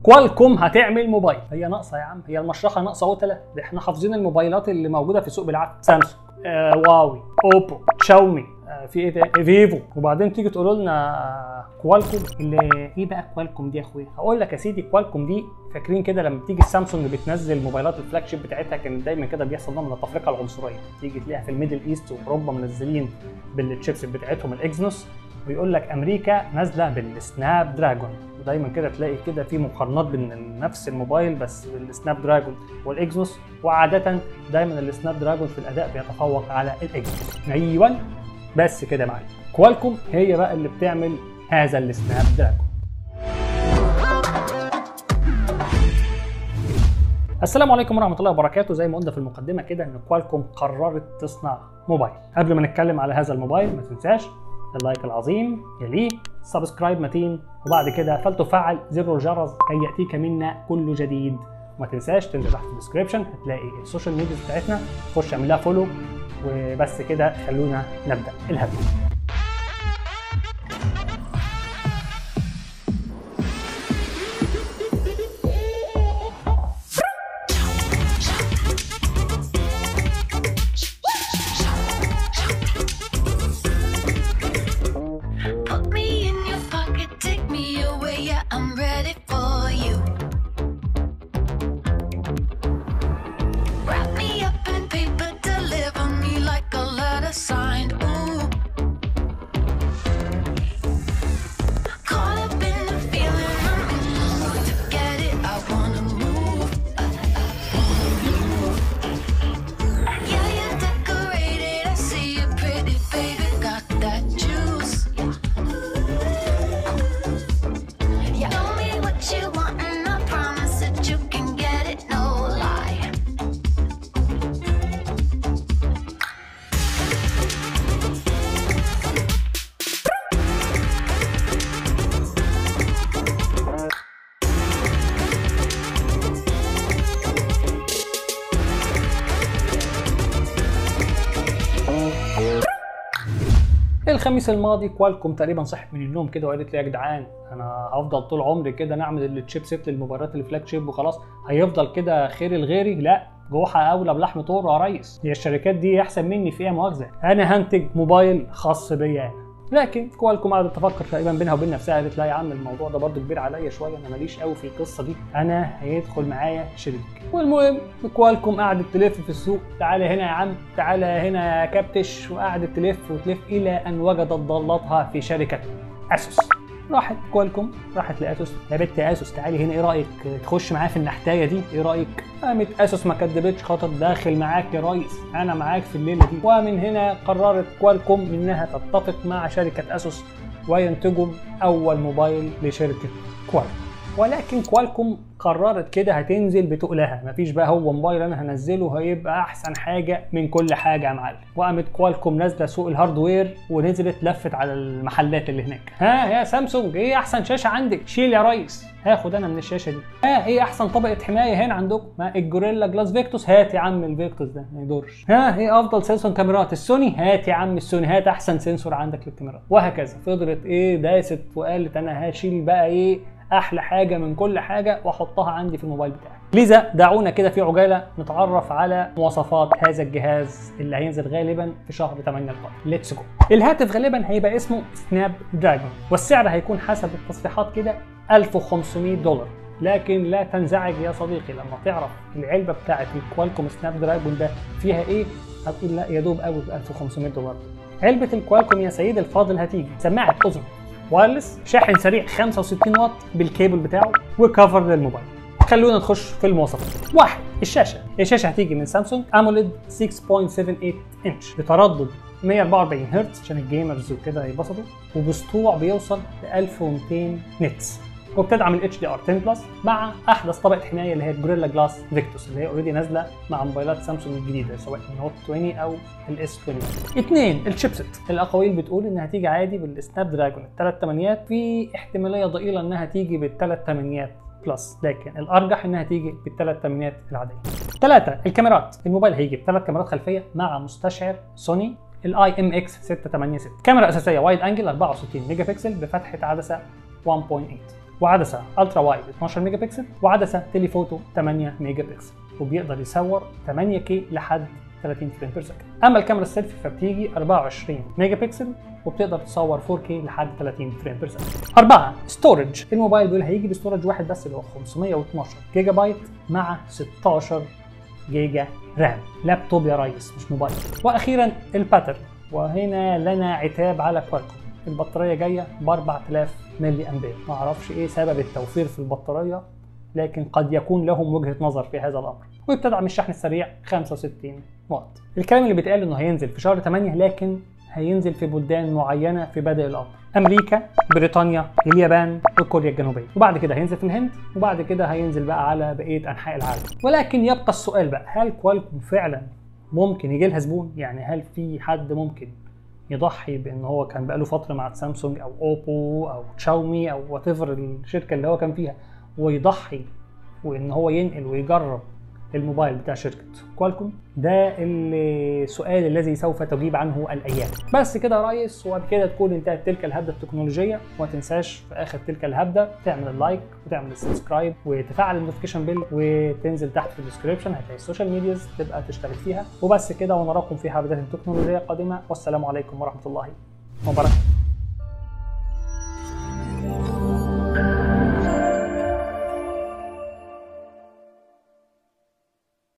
كوالكوم هتعمل موبايل هي ناقصه يا عم هي المشرحه ناقصه قتله ده احنا حافظين الموبايلات اللي موجوده في السوق بالعافيه سامسونج آه واوي اوبو شاومي آه في ايه تاني فيفو وبعدين تيجي تقولوا لنا آه كوالكوم اللي ايه بقى كوالكوم دي يا اخويا هقول لك يا سيدي كوالكوم دي فاكرين كده لما تيجي السامسونج بتنزل موبايلات الفلاج شيب بتاعتها كان دايما كده بيحصل نوع من التفرقه العنصريه تيجي تلاقيها في الميدل ايست واوروبا منزلين بالتشيبس بتاعتهم الاكزنوس ويقول لك امريكا نازله بالسناب دراجون ودايما كده تلاقي كده في مقارنات بين نفس الموبايل بس بالسناب دراجون والاكزوس وعاده دايما السناب دراجون في الاداء بيتفوق على الاكزوس ايوه بس كده يا معلم كوالكوم هي بقى اللي بتعمل هذا السناب دراجون السلام عليكم ورحمه الله وبركاته زي ما قلنا في المقدمه كده ان كوالكوم قررت تصنع موبايل قبل ما نتكلم على هذا الموبايل ما تنساش اللايك العظيم يليه سبسكرايب متين وبعد كده فلتفعل زر الجرس كي ياتيك منا كل جديد وما تنساش تنزل تحت في الديسكربشن هتلاقي السوشيال ميديا بتاعتنا خش اعمل لها فولو وبس كده خلونا نبدا الهدف Put me in your pocket, take me away, yeah, I'm ready for you. Wrap me up in paper, deliver me like a letter signed. Ooh. Caught up in the feeling, I'm in the mood to get it. I wanna move. Yeah, you're decorated. I see you pretty, baby. Got that juice. Yeah. Tell me what you want, and I promise that you can get it. No lie. الخميس الماضي كوالكوم تقريبا صحت من النوم كده وقالت لي يا جدعان انا هفضل طول عمري كده نعمل التشيبسيت للموبايلات الفلاج شيب وخلاص هيفضل كده خير الغيري لا جوحة اولى بلحم طور يا ريس هي الشركات دي احسن مني في ايه يا مؤاخذه انا هنتج موبايل خاص بيا انا لكن كوالكوم قعدت تفكر تقريبا بينها وبين نفسها قالت لا يا عم الموضوع ده برضه كبير عليا شويه انا ماليش قوي في القصه دي انا هيدخل معايا شريك والمهم كوالكوم قعدت تلف في السوق تعالى هنا يا عم تعالى هنا يا كابتش وقعدت تلف وتلف الى ان وجدت ضالتها في شركه اسوس راحت كوالكوم راحت لاسوس يا بنت يا اسوس تعالي هنا ايه رايك تخش معايا في النحتايه دي ايه رايك قامت اسوس ما كدبتش خاطر داخل معاك يا ريس انا معاك في الليله دي ومن هنا قررت كوالكوم انها تتفق مع شركه اسوس وينتجوا اول موبايل لشركه كوالكوم ولكن كوالكوم قررت كده هتنزل بتقلها مفيش بقى هو موبايل انا هنزله هيبقى احسن حاجه من كل حاجه يا معلم وقامت كوالكوم نازله سوق الهاردوير ونزلت لفت على المحلات اللي هناك ها يا سامسونج ايه احسن شاشه عندك شيل يا ريس هاخد انا من الشاشه دي ها ايه احسن طبقه حمايه هنا عندكم ما الجوريلا جلاس فيكتوس هات يا عم الفيكتوس ده ما يضرش ها ايه افضل سنسور كاميرات السوني هات يا عم السوني هات احسن سنسور عندك للكاميرات وهكذا فضلت ايه داست وقالت انا هشيل بقى ايه احلى حاجه من كل حاجه واحطها عندي في الموبايل بتاعي لذا دعونا كده في عجاله نتعرف على مواصفات هذا الجهاز اللي هينزل غالبا في شهر 8 القادم ليتس جو الهاتف غالبا هيبقى اسمه سناب دراجون والسعر هيكون حسب التصريحات كده 1500 دولار لكن لا تنزعج يا صديقي لما تعرف العلبه بتاعت الكوالكوم سناب دراجون ده فيها ايه هتقول لا يا دوب قوي ب 1500 دولار علبه الكوالكوم يا سيدي الفاضل هتيجي سماعه اذن وايرلس شاحن سريع 65 واط بالكيبل بتاعه وكفر للموبايل خلونا نخش في المواصفات واحد الشاشه الشاشه هتيجي من سامسونج اموليد 6.78 انش بتردد 144 هرتز عشان الجيمرز وكده يبسطوا وبسطوع بيوصل ل 1200 نتس وبتدعم ال HDR 10 بلس مع احدث طبقه حمايه اللي هي الجوريلا جلاس فيكتوس اللي هي اوريدي نازله مع موبايلات سامسونج الجديده سواء النوت 20 او الاس 20 اثنين الشيبسيت الاقاويل بتقول انها هتيجي عادي بالسناب دراجون الثلاث ثمانيات في احتماليه ضئيله انها تيجي بالثلاث ثمانيات بلس لكن الارجح انها تيجي بالثلاث ثمانيات العاديه ثلاثة الكاميرات الموبايل هيجي بثلاث كاميرات خلفيه مع مستشعر سوني الاي ام اكس 686 كاميرا اساسيه وايد انجل 64 ميجا بكسل بفتحه عدسه 1.8 وعدسه الترا وايد 12 ميجا بكسل وعدسه تليفوتو 8 ميجا بكسل وبيقدر يصور 8K لحد 30 فريم بير سكند اما الكاميرا السيلفي فبتيجي 24 ميجا بكسل وبتقدر تصور 4K لحد 30 فريم بير سكند أربعة ستورج الموبايل دول هيجي بستورج واحد بس اللي هو 512 جيجا بايت مع 16 جيجا رام لابتوب يا ريس مش موبايل واخيرا الباترن وهنا لنا عتاب على كوالكوم البطاريه جايه ب 4000 ملي امبير ما اعرفش ايه سبب التوفير في البطاريه لكن قد يكون لهم وجهه نظر في هذا الامر وبتدعم الشحن السريع 65 واط الكلام اللي بيتقال انه هينزل في شهر 8 لكن هينزل في بلدان معينه في بدء الامر امريكا بريطانيا اليابان وكوريا الجنوبيه وبعد كده هينزل في الهند وبعد كده هينزل بقى على بقيه انحاء العالم ولكن يبقى السؤال بقى هل كوالكوم فعلا ممكن يجي لها زبون يعني هل في حد ممكن يضحي بان هو كان بقاله فتره مع سامسونج او اوبو او تشاومي او وات الشركه اللي هو كان فيها ويضحي وان هو ينقل ويجرب الموبايل بتاع شركة كوالكوم ده السؤال الذي سوف تجيب عنه الأيام بس كده يا ريس وبكده تكون انتهت تلك الهبدة التكنولوجية وما تنساش في آخر تلك الهبدة تعمل اللايك وتعمل السبسكرايب وتفعل النوتيفيكيشن بيل وتنزل تحت في الديسكربشن هتلاقي السوشيال ميدياز تبقى تشترك فيها وبس كده ونراكم في هبدات تكنولوجية قادمة والسلام عليكم ورحمة الله وبركاته